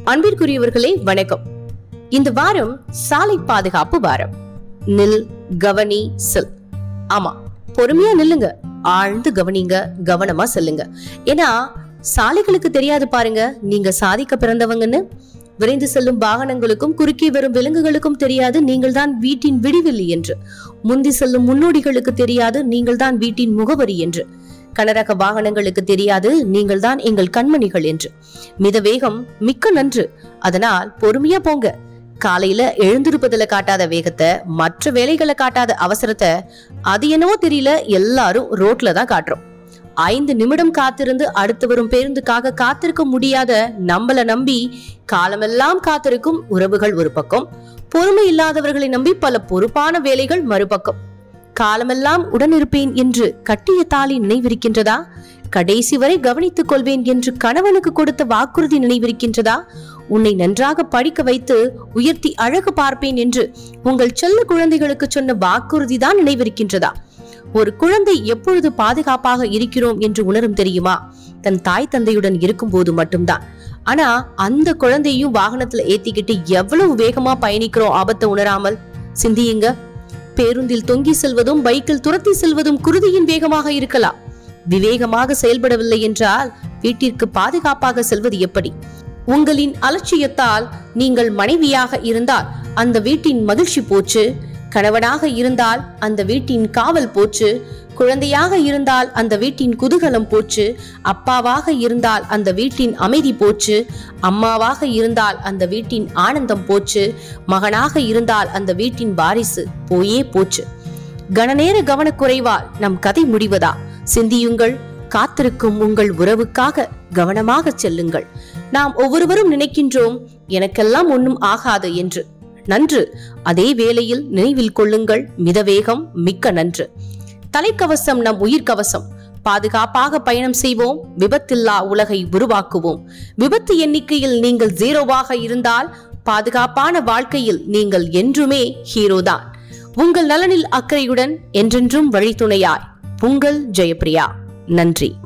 அன்பிற்குரியவர்களே வணக்கம் இந்த வாரம் சாலை பாதுகாப்பு வாரம் நில் கவனி செல் ஆமா பொறுமையா நில்லுங்க ஆழ்ந்து கவனிங்க கவனமா செல்லுங்க ஏன்னா சாலைகளுக்கு தெரியாது பாருங்க நீங்க சாதிக்க பிறந்தவங்கன்னு விரைந்து செல்லும் வாகனங்களுக்கும் குறுக்கே வரும் விலங்குகளுக்கும் தெரியாது நீங்கள் தான் வீட்டின் விடிவெள்ளி என்று முந்தி செல்லும் முன்னோடிகளுக்கு தெரியாது நீங்கள் தான் வீட்டின் முகவரி என்று கனரக வாகனங்களுக்கு தெரியாது நீங்கள் தான் எங்கள் கண்மணிகள் என்று மித வேகம் மிக்க நன்று அதனால் பொறுமையா போங்க காலையில எழுந்திருப்பதுல காட்டாத வேகத்தை மற்ற வேலைகளை காட்டாத அவசரத்தை அது என்னவோ தெரியல எல்லாரும் ரோட்ல தான் காட்டுறோம் ஐந்து நிமிடம் காத்திருந்து அடுத்து வரும் பேருந்துக்காக காத்திருக்க முடியாத நம்மள நம்பி காலமெல்லாம் காத்திருக்கும் உறவுகள் ஒரு பக்கம் பொறுமை இல்லாதவர்களை நம்பி பல பொறுப்பான வேலைகள் மறுபக்கம் காலமெல்லாம் உடனிருப்பேன் என்று கட்டிய தாலி நினைவிருக்கின்றதா கடைசி வரை கவனித்துக் கொள்வேன் என்று கணவனுக்கு கொடுத்த வாக்குறுதி நினைவிருக்கின்றதா உன்னை நன்றாக படிக்க வைத்து உயர்த்தி அழகு பார்ப்பேன் என்று உங்கள் செல்ல குழந்தைகளுக்கு சொன்ன வாக்குறுதி தான் நினைவிருக்கின்றதா ஒரு குழந்தை எப்பொழுது பாதுகாப்பாக இருக்கிறோம் என்று உணரும் தெரியுமா தன் தாய் தந்தையுடன் இருக்கும்போது மட்டும்தான் ஆனா அந்த குழந்தையும் வாகனத்துல ஏத்திக்கிட்டு எவ்வளவு வேகமா பயணிக்கிறோம் ஆபத்தை உணராமல் சிந்தியுங்க பேருந்தில் தொங்கி செல்வதும் பைக்கில் துரத்தி செல்வதும் குருதியின் வேகமாக இருக்கலாம் விவேகமாக செயல்படவில்லை என்றால் வீட்டிற்கு பாதுகாப்பாக செல்வது எப்படி உங்களின் அலட்சியத்தால் நீங்கள் மனைவியாக இருந்தால் அந்த வீட்டின் மகிழ்ச்சி போச்சு கணவனாக இருந்தால் அந்த வீட்டின் காவல் போச்சு குழந்தையாக இருந்தால் அந்த வீட்டின் குதூகலம் போச்சு அப்பாவாக இருந்தால் அந்த வீட்டின் அமைதி போச்சு அம்மாவாக இருந்தால் அந்த வீட்டின் ஆனந்தம் போச்சு மகனாக இருந்தால் அந்த வீட்டின் வாரிசு போயே போச்சு கணநேர கவனக்குறைவால் நம் கதை முடிவதா சிந்தியுங்கள் காத்திருக்கும் உங்கள் உறவுக்காக கவனமாக செல்லுங்கள் நாம் ஒவ்வொருவரும் நினைக்கின்றோம் எனக்கெல்லாம் ஒன்றும் ஆகாது என்று நன்று அதே வேளையில் நினைவில் கொள்ளுங்கள் மிதவேகம் மிக்க நன்று தலைக்கவசம் நம் உயிர்க்கவசம் பாதுகாப்பாக பயணம் செய்வோம் விபத்தில்லா உலகை உருவாக்குவோம் விபத்து எண்ணிக்கையில் நீங்கள் ஜீரோவாக இருந்தால் பாதுகாப்பான வாழ்க்கையில் நீங்கள் என்றுமே ஹீரோதான் உங்கள் நலனில் அக்கறையுடன் என்றென்றும் வழித்துணையாய் உங்கள் ஜெயப்பிரியா நன்றி